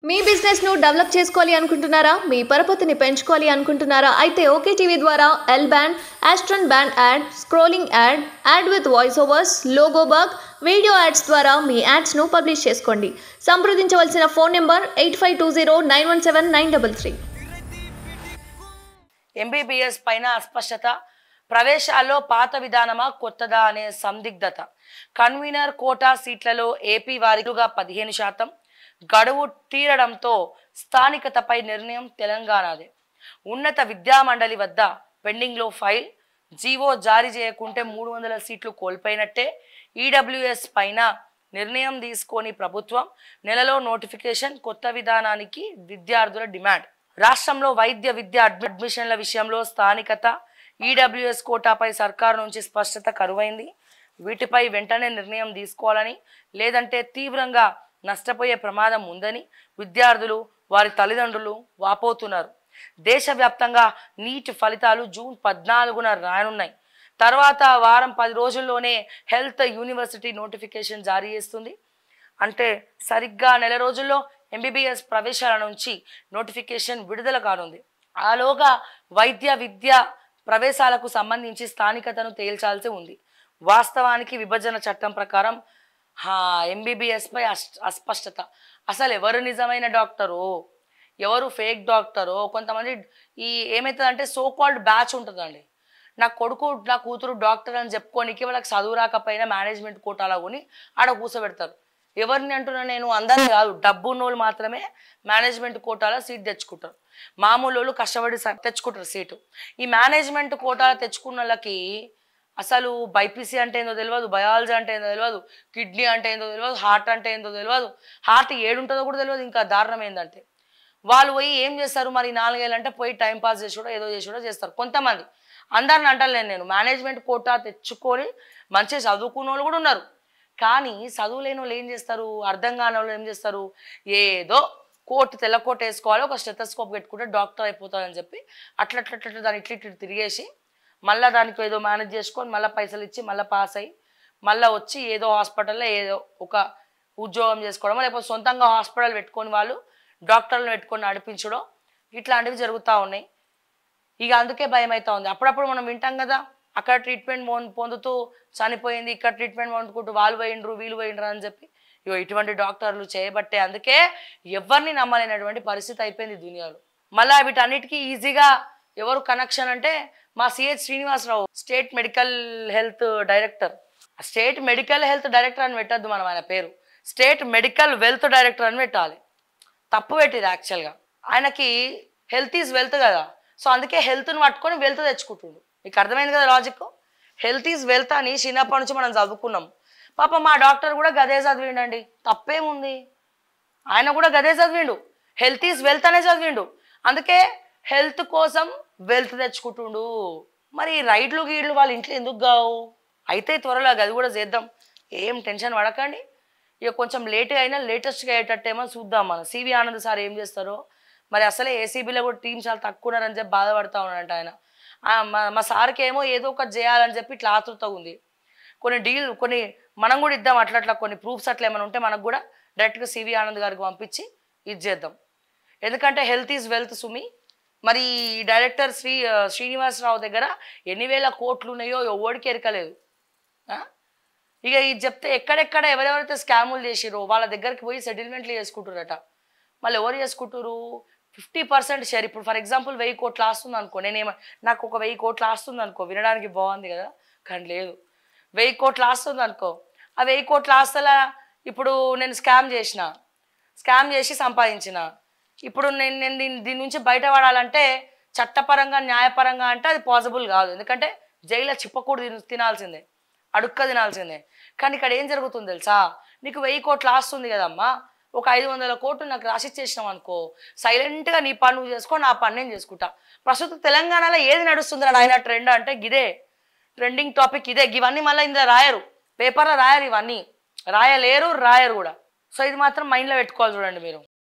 మీ business ను develop చేసుకోవాలి అనుకుంటున్నారా మీ పరపతిని పెంచుకోవాలి అనుకుంటున్నారా అయితే ఓకే టీవీ ద్వారా ఎల్ బ్యాండ్ ఆస్ట్రన్ band ad scrolling ad ad with voice overs logo bug video ads ద్వారా మీ యాడ్స్ ను పబ్లిష్ చేసుకోండి సంప్రదించవలసిన phone number eight five two zero nine one seven nine double three MBBS పైన అస్పష్టత ప్రవేశాల్లో పాత విధానమా కొత్తదా అనే సందిగ్ధత కన్వీనర్ కోటా సీట్లలో ఏపీ వారిగా పదిహేను శాతం గడువు తీరడంతో స్థానికతపై నిర్ణయం తెలంగాణదే ఉన్నత విద్యామండలి వద్ద పెండింగ్లో ఫైల్ జీవో జారీ చేయకుంటే మూడు వందల సీట్లు కోల్పోయినట్టే ఈడబ్ల్యూఎస్ పైన నిర్ణయం తీసుకొని ప్రభుత్వం నెలలో నోటిఫికేషన్ కొత్త విధానానికి విద్యార్థుల డిమాండ్ రాష్ట్రంలో వైద్య విద్య అడ్మి- అడ్మిషన్ల విషయంలో స్థానికత ఈడబ్ల్యూఎస్ కోటాపై సర్కారు నుంచి స్పష్టత కరువైంది వీటిపై వెంటనే నిర్ణయం తీసుకోవాలని లేదంటే తీవ్రంగా నష్టపోయే ప్రమాదం ఉందని విద్యార్థులు వారి తల్లిదండ్రులు వాపోతున్నారు దేశవ్యాప్తంగా నీట్ ఫలితాలు జూన్ పద్నాలుగున రానున్నాయి తర్వాత వారం పది రోజుల్లోనే హెల్త్ యూనివర్సిటీ నోటిఫికేషన్ జారీ చేస్తుంది అంటే సరిగ్గా నెల రోజుల్లో ఎంబీబీఎస్ ప్రవేశాల నుంచి నోటిఫికేషన్ విడుదల కానుంది ఆలోగా వైద్య విద్య ప్రవేశాలకు సంబంధించి స్థానికతను తేల్చాల్సి ఉంది వాస్తవానికి విభజన చట్టం ప్రకారం ఎంబీబీఎస్ పై అస్- అస్పష్టత అసలు ఎవరు నిజమైన డాక్టరు ఎవరు ఫేక్ డాక్టరో కొంతమంది ఈ ఏమవుతుందంటే సో కాల్డ్ బ్యాచ్ ఉంటుందండి నా కొడుకు నా కూతురు డాక్టర్ అని చెప్పుకోనికి వాళ్ళకి చదువు రాకపోయినా మేనేజ్మెంట్ కోటాలో కొని ఆడ కూర్చోబెడతారు ఎవరిని అంటున్నా నేను అందరిని కాదు డబ్బు ఉన్నోళ్ళు మాత్రమే మేనేజ్మెంట్ కోటాలో సీట్ తెచ్చుకుంటారు మామూలు వాళ్ళు కష్టపడి స- తెచ్చుకుంటారు సీటు ఈ మేనేజ్మెంట్ కోటాలో తెచ్చుకున్న వాళ్ళకి అసలు బైపీసీ అంటే ఏందో తెలియదు బయాలజీ అంటే ఏందో తెలియదు కిడ్నీ అంటే ఏందో తెలియదు హార్ట్ అంటే ఏందో తెలియదు హార్ట్ ఏడుంటుందో కూడా తెలియదు ఇంకా దారుణం ఏంటంటే వాళ్ళు పోయి ఏం చేస్తారు మరి నాలుగేళ్ళు అంటే పోయి టైం పాస్ చేసుడో ఏదో చేసుడో చేస్తారు కొంతమంది అందరిని అంటలేను నేను మేనేజ్మెంట్ కోటా తెచ్చుకొని మంచిగా చదువుకున్న వాళ్ళు కూడా ఉన్నారు కానీ చదువు లేని వాళ్ళు ఏం చేస్తారు అర్థం కాని వాళ్ళు ఏం చేస్తారు ఏదో కోట్ తెల్ల కోట్ వేసుకోవాలి ఒక స్టెథోస్కోప్ పెట్టుకుంటే డాక్టర్ అయిపోతారని చెప్పి అట్లా అట్లా అట్లా దాన్ని ఇట్లా ఇట్లా తిరిగేసి మళ్ళీ దానికి ఏదో మేనేజ్ చేసుకొని మళ్ళీ పైసలు ఇచ్చి మళ్ళీ పాస్ అయ్యి మళ్ళీ వచ్చి ఏదో హాస్పిటల్లో ఏదో ఒక ఉద్యోగం చేసుకోవడం లేకపోతే సొంతంగా హాస్పిటల్ పెట్టుకొని వాళ్ళు డాక్టర్లను పెట్టుకొని నడిపించడం ఇట్లాంటివి జరుగుతూ ఉన్నాయి ఇక అందుకే భయం అవుతా ఉంది అప్పుడప్పుడు మనం వింటాం కదా అక్కడ ట్రీట్మెంట్ పొందుతూ చనిపోయింది ఇక్కడ ట్రీట్మెంట్ పొందుకుంటూ వాళ్ళు పోయిండ్రు వీళ్ళు పోయిండ్రు అని చెప్పి ఇగో ఇటువంటి డాక్టర్లు చేయబట్టే అందుకే ఎవరిని నమ్మలేనటువంటి పరిస్థితి అయిపోయింది దునియాలో మళ్ళీ వీటన్నిటికీ ఈజీగా ఎవరు కనెక్షన్ అంటే మా CH Srinivasarao state medical health director state medical health director అని పెట్టద్దు మనం ఆయన పేరు స్టేట్ మెడికల్ వెల్త్ డైరెక్టర్ అని పెట్టాలి తప్పు పెట్టింది యాక్చువల్గా ఆయనకి హెల్త్ ఈజ్ వెల్త్ కదా సో అందుకే హెల్త్ని పట్టుకొని వెల్త్ తెచ్చుకుంటుండు మీకు అర్థమైంది కదా లాజిక్ హెల్త్ ఈజ్ వెల్త్ అని చిన్నప్పటి నుంచి మనం చదువుకున్నాం పాప మా డాక్టర్ కూడా గదే చదివిండండి తప్పేముంది ఆయన కూడా గదే చదివిండు హెల్త్ ఈజ్ వెల్త్ అనే చదివిండు అందుకే హెల్త్ కోసం వెల్త్ తెచ్చుకుంటుండు మరి ఈ రైడ్లు గీడ్లు వాళ్ళ ఇంట్లో ఎందుకు కావు అయితే త్వరలో అది కూడా చేద్దాం ఏం టెన్షన్ పడకండి ఇక కొంచెం లేట్గా అయినా లేటెస్ట్గా అయ్యేటట్టేమో చూద్దాం మనం సివి ఆనంద్ సార్ ఏం చేస్తారో మరి అసలే ఏసీబీలో కూడా టీం చాలా తక్కువ ఉన్నారని చెప్పి బాధపడతా ఉన్నాడంట ఆయన ఆ, మా మా సార్కి ఏమో ఏదో ఒకటి చేయాలని చెప్పి ఇట్లా ఆతృత ఉంది కొన్ని డీల్ కొన్ని మనం కూడా ఇద్దాం అట్లా అట్లా కొన్ని ప్రూఫ్స్ అట్లా ఏమైనా ఉంటే మనకు కూడా డైరెక్ట్గా సివి ఆనంద్ గారికి పంపించి ఇది చేద్దాం ఎందుకంటే హెల్త్ ఈజ్ వెల్త్ సుమి మరి ఈ డైరెక్టర్ శ్రీ శ్రీనివాసరావు దగ్గర ఎన్ని వేల కోట్లు ఉన్నాయో ఎవడికి ఎరకలేదు ఆ? ఇక ఇది చెప్తే ఎక్కడెక్కడ ఎవరెవరైతే స్కాములు చేసిరో వాళ్ళ దగ్గరికి పోయి సెటిల్మెంట్లు చేసుకుంటారట మళ్ళీ ఎవరు చేసుకుంటారు ఫిఫ్టీ పర్సెంట్ షేర్ ఇప్పుడు ఫర్ ఎగ్జాంపుల్ వెయ్యి కోట్లు ఆస్తుంది అనుకో నేనేమ నాకు ఒక వెయ్యి కోట్లు ఆస్తుంది అనుకో వినడానికి బాగుంది కదా కానీ లేదు వెయ్యి కోట్లు ఆస్తుంది అనుకో ఆ వెయ్యి కోట్ల ఆస్తల ఇప్పుడు నేను స్కామ్ చేసిన స్కామ్ చేసి సంపాదించిన ఇప్పుడు నేను నేను దీని దీని నుంచి బయటపడాలంటే చట్టపరంగా న్యాయపరంగా అంటే అది పాసిబుల్ కాదు ఎందుకంటే జైల్లో చిప్పకూడు తిన తినాల్సిందే అడుక్క తినాల్సిందే కానీ ఇక్కడ ఏం జరుగుతుంది తెలుసా నీకు వెయ్యి కోట్లు ఆస్తుంది కదమ్మా ఒక ఐదు వందల కోట్లు నాకు రాసిచ్చేసినాం అనుకో సైలెంట్గా నీ పని నువ్వు చేసుకో నా పని నేను చేసుకుంటా ప్రస్తుతం తెలంగాణలో ఏది నడుస్తుంది ఆయన ట్రెండ్ అంటే గిదే ట్రెండింగ్ టాపిక్ ఇదే ఇవన్నీ మళ్ళీ ఇందులో రాయరు పేపర్లో రాయరు ఇవన్నీ రాయలేరు రాయరు కూడా సో ఇది మాత్రం మైండ్లో పెట్టుకోవాలి చూడండి మీరు